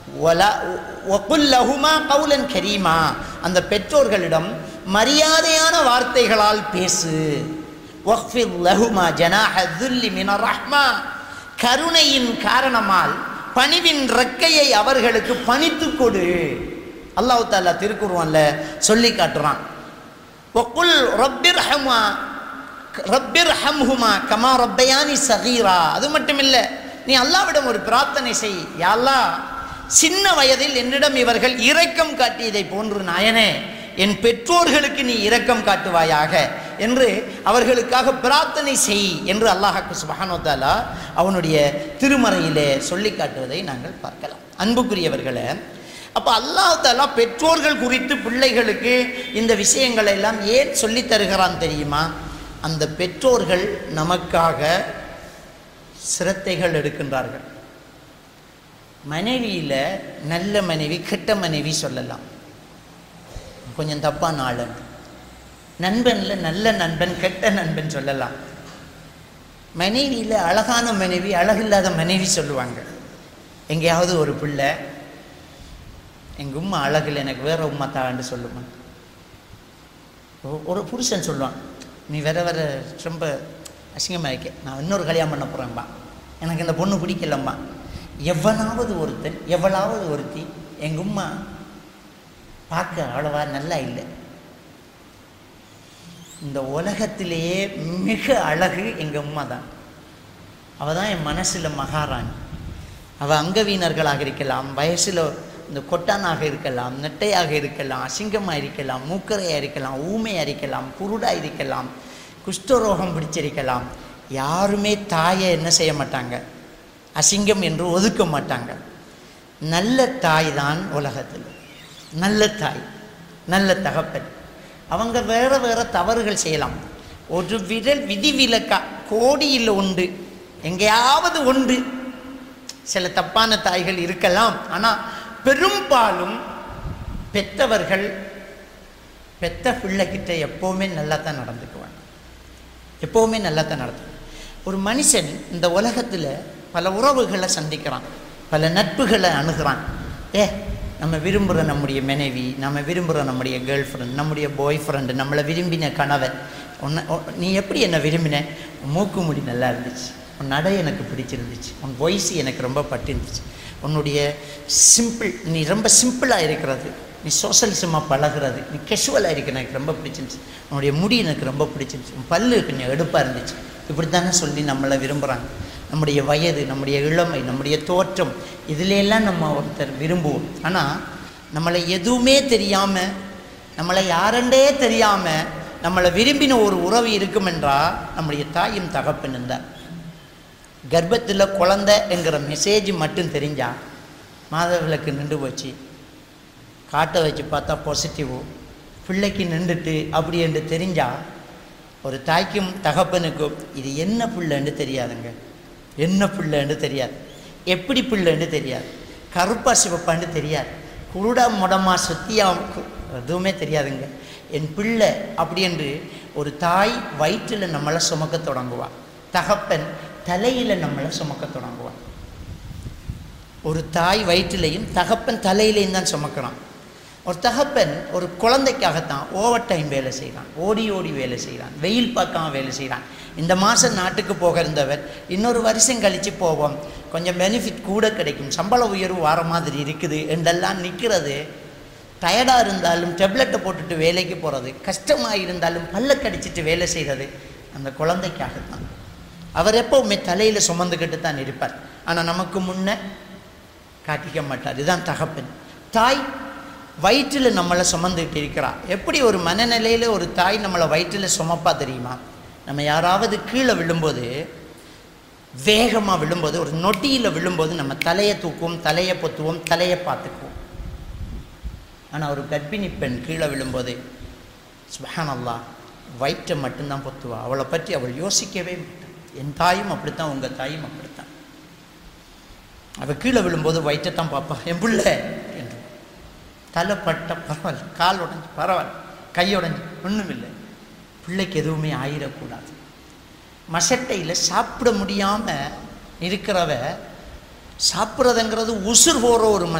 வலா ஒகுல் லஹுமா கவுலன் கரீமா அந்த பெற்றோர்களிடம் மரியாதையான வார்த்தைகளால் பேசு வஃபில் லஹுமா ஜனாஹ துல்லி மினர் ரஹ்மா கருணையின் காரணமால் பணிவின் ரெக்கையை அவர்களுக்கு பணித்து கொடு அல்லாஹ் தாலா திருக்குருவான்ல சொல்லி காட்டுறான் ஒக்குல் ரப்பிர் ஹமா ரப்பிர் ஹம்ஹுமா கமா ரப்பயானி சகீரா அது மட்டும் இல்லை நீ அல்லாவிடம் ஒரு பிரார்த்தனை செய் யா அல்லாஹ் சின்ன வயதில் என்னிடம் இவர்கள் இரக்கம் காட்டியதை போன்று நாயனே என் பெற்றோர்களுக்கு நீ இரக்கம் காட்டுவாயாக என்று அவர்களுக்காக பிரார்த்தனை செய் என்று அல்லாஹாக்கு சுபஹானோ தாலா அவனுடைய திருமறையிலே சொல்லி காட்டுவதை நாங்கள் பார்க்கலாம் அன்புக்குரியவர்களே அப்போ அல்லாஹ் தாலா பெற்றோர்கள் குறித்து பிள்ளைகளுக்கு இந்த விஷயங்களை எல்லாம் ஏன் சொல்லித் தருகிறான் தெரியுமா அந்த பெற்றோர்கள் நமக்காக சிரத்தைகள் எடுக்கின்றார்கள் மனைவியில் நல்ல மனைவி கெட்ட மனைவி சொல்லலாம் கொஞ்சம் தப்பான ஆளன் நண்பனில் நல்ல நண்பன் கெட்ட நண்பன் சொல்லலாம் மனைவியில் அழகான மனைவி அழகில்லாத மனைவி சொல்லுவாங்க எங்கேயாவது ஒரு பிள்ளை எங்கள் உம்மா அழகில் எனக்கு வேற உம்மா தான்னு சொல்லுமா ஒ- ஒரு புருஷன் சொல்லுவான் நீ வேற வேற ரொம்ப அசிங்கமாக இருக்க நான் இன்னொரு கல்யாணம் பண்ண போகிறேன்பா எனக்கு இந்த பொண்ணு பிடிக்கலம்மா எவனாவது ஒருத்தன் எவளாவது ஒருத்தி எங்கள் உம்மா பார்க்க அவ்வளவா நல்லா இல்லை இந்த உலகத்திலேயே மிக அழகு எங்கள் உம்மா தான் அவள் தான் என் மனசில் மகாராணி அவள் அங்கவீனர்களாக இருக்கலாம் வயசில் இந்த கொட்டானாக இருக்கலாம் நெட்டையாக இருக்கலாம் அசிங்கமாக இருக்கலாம் மூக்கரையாக இருக்கலாம் ஊமையாக இருக்கலாம் குருடாக இருக்கலாம் குஷ்டரோகம் பிடிச்சிருக்கலாம் யாருமே தாயை என்ன செய்ய மாட்டாங்க அசிங்கம் என்று ஒதுக்க மாட்டாங்க நல்ல தாய் தான் உலகத்தில் நல்ல தாய் நல்ல தகப்பன் அவங்க வேற வேற தவறுகள் செய்யலாம் ஒரு விரல் விதிவிலக்கா கோடியில் உண்டு எங்கேயாவது உண்டு சில தப்பான தாய்கள் இருக்கலாம் ஆனால் பெரும்பாலும் பெத்தவர்கள் பெத்த பிள்ளைகிட்ட எப்போவுமே நல்லா தான் நடந்துக்குவாங்க எப்போவுமே நல்லா தான் நடக்கும் ஒரு மனுஷன் இந்த உலகத்தில் பல உறவுகளை சந்திக்கிறான் பல நட்புகளை அணுகிறான் ஏ நம்ம விரும்புகிற நம்முடைய மனைவி நம்ம விரும்புகிற நம்முடைய கேர்ள் ஃப்ரெண்ட் நம்முடைய பாய் ஃப்ரெண்டு நம்மளை விரும்பின கணவன் உன்னை உன்- நீ எப்படி என்னை விரும்பின உன் மூக்கு முடி நல்லா இருந்துச்சு உன் நடை எனக்கு பிடிச்சிருந்துச்சு உன் வாய்ஸ் எனக்கு ரொம்ப பட்டிருந்துச்சு உன்னுடைய சிம்பிள் நீ ரொம்ப சிம்பிளாக இருக்கிறது நீ சோசலிசமாக பழகுறது நீ கெஷுவலாக இருக்க எனக்கு ரொம்ப பிடிச்சிருந்துச்சு உன்னுடைய முடி எனக்கு ரொம்ப பிடிச்சிருந்துச்சு உன் பல்லு கொஞ்சம் எடுப்பாக இருந்துச்சு இப்படி தானே சொல்லி நம்மளை விரும்புகிறாங்க நம்முடைய வயது நம்முடைய இளமை நம்முடைய தோற்றம் இதுல எல்லாம் நம்ம ஒருத்தர் விரும்புவோம் ஆனால் நம்மளை எதுவுமே தெரியாமல் நம்மளை யாரெண்டே தெரியாமல் நம்மளை விரும்பின ஒரு உறவு இருக்குமென்றா நம்முடைய தாயும் தகப்பனும் தான் கர்ப்பத்தில் குழந்தை என்கிற மெசேஜ் மட்டும் தெரிஞ்சா மாதவிளக்கு நின்று போச்சு காட்டை வச்சு பார்த்தா பாசிட்டிவ் பிள்ளைக்கு நின்றுட்டு அப்படி என்று தெரிஞ்சா ஒரு தாய்க்கும் தகப்பனுக்கும் இது என்ன பிள்ளைன்னு தெரியாதுங்க என்ன பிள்ளைன்னு தெரியாது எப்படி பிள்ளைன்னு தெரியாது கருப்பா சிவப்பான்னு தெரியாது குருடா முடமா சுத்தியா கு- எதுவுமே தெரியாதுங்க என் பிள்ளை அப்படி என்று ஒரு தாய் வயிற்றில் நம்மளை சுமக்க தொடங்குவாள் தகப்பன் தலையில் நம்மளை சுமக்க தொடங்குவான் ஒரு தாய் வயிற்றிலையும் தகப்பன் தலையிலையும் தான் சுமக்கிறான் ஒரு தகப்பன் ஒரு குழந்தைக்காகத்தான் ஓவர் டைம் வேலை செய்கிறான் ஓடி ஓடி வேலை செய்கிறான் வெயில் பார்க்காம வேலை செய்கிறான் இந்த மாதம் நாட்டுக்கு போக இருந்தவர் இன்னொரு வருஷம் கழித்து போவோம் கொஞ்சம் பெனிஃபிட் கூட கிடைக்கும் சம்பள உயர்வு வர மாதிரி இருக்குது என்றெல்லாம் நிற்கிறது டயர்டாக இருந்தாலும் டெப்லெட்டை போட்டுட்டு வேலைக்கு போகிறது கஷ்டமாக இருந்தாலும் பல்ல கடிச்சிட்டு வேலை செய்கிறது அந்த குழந்தைக்காகத்தான் அவர் எப்போவுமே தலையில் சுமந்துக்கிட்டு தான் இருப்பார் ஆனால் நமக்கு முன்ன காட்டிக்க மாட்டார் இதுதான் தகப்பன் தாய் வயிற்றில் நம்மளை சுமந்துக்கிட்டு இருக்கிறா எப்படி ஒரு மனநிலையில் ஒரு தாய் நம்மளை வயிற்றில் சுமப்பா தெரியுமா நம்ம யாராவது கீழே விழும்போது வேகமாக விழும்போது ஒரு நொட்டியில் விழும்போது நம்ம தலையை தூக்குவோம் தலையை பொத்துவோம் தலையை பார்த்துக்குவோம் ஆனால் ஒரு கர்ப்பிணி பெண் கீழே விழும்போது சுபஹானல்லா வயிற்றை மட்டும்தான் பொத்துவா அவளை பற்றி அவள் யோசிக்கவே மாட்டாள் என் தாயும் அப்படித்தான் உங்கள் தாயும் அப்படித்தான் அவள் கீழே விழும்போது வயிற்றை தான் பார்ப்பா என் பிள்ளை என்று தலை பட்ட பரவாயில்ல கால் உடஞ்சி பரவாயில்ல கை உடஞ்சி ஒன்றும் இல்லை பிள்ளைக்கு எதுவுமே ஆயிடக்கூடாது மசட்டையில் சாப்பிட முடியாமல் இருக்கிறவ சாப்பிட்றதுங்கிறது உசுர் போகிற ஒரு